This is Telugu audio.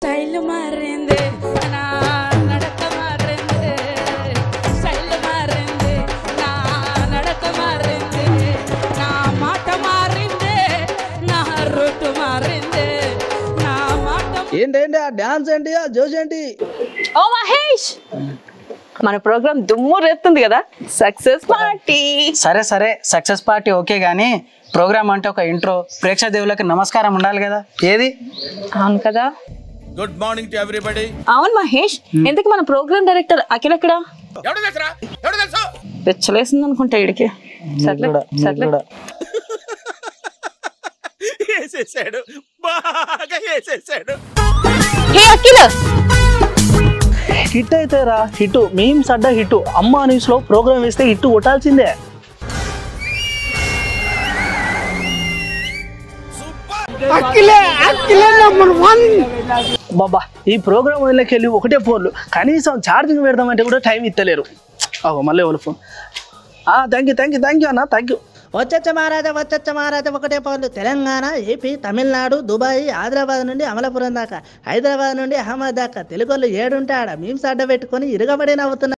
స్టైల్ మారింది నా నడక మారింది స్టైల్ మారింది నా నడక మారింది నా మాట మారింది నా రూట్ మారింది నా మాట ఏంటండి ఆ డాన్స్ ఏంటి ఆ జోష్ ఏంటి ఓ మహేష్ మన ప్రోగ్రామ్ దుమ్ము రేపుతుంది కదా సక్సెస్ పార్టీ సరే సరే సక్సెస్ పార్టీ ఓకే కానీ ప్రోగ్రామ్ అంటే ఒక ఇంట్రో ప్రేక్షక దేవులకు నమస్కారం ఉండాలి కదా ఏది అవును కదా గుడ్ మార్నింగ్ టు ఎవ్రీబడి అవును మహేష్ ఎందుకు మన ప్రోగ్రామ్ డైరెక్టర్ అఖిల్ ఎక్కడ ఎవడు తెలుసురా ఎవడు తెలుసు వెచ్చలేసింది అనుకుంటా ఇడికి సర్లే కూడా, నీకు సర్లే కూడా. వేసేసాడు బాగా వేసేసాడు హే అఖిల్ హిట్ అయితే రా హిట్ మీమ్స్ అడ్డ హిట్ అమ్మ న్యూస్ లో ప్రోగ్రామ్ వేస్తే హిట్ కొట్టాల్సిందే బాబా ఈ ప్రోగ్రామ్ వదిలేకి వెళ్ళి ఒకటే ఫోన్లు కనీసం ఛార్జింగ్ పెడదామంటే కూడా టైం ఇస్తలేరు అవు మళ్ళీ ఎవరు phone thank you thank you thank you అన్న థ్యాంక్ యూ వచ్చచ్చ మహారాజా వచ్చచ్చ మహారాజా ఒకటే పనులు తెలంగాణ ఏపీ తమిళనాడు దుబాయ్ హైదరాబాద్ నుండి అమలాపురం దాకా హైదరాబాద్ నుండి అహ్మద్ దాకా తెలుగు వాళ్ళు ఏడుంటే ఆడ మీమ్స్ అడ్డ పెట్టుకొని ఇరగబడి నవ్వుతున్నారు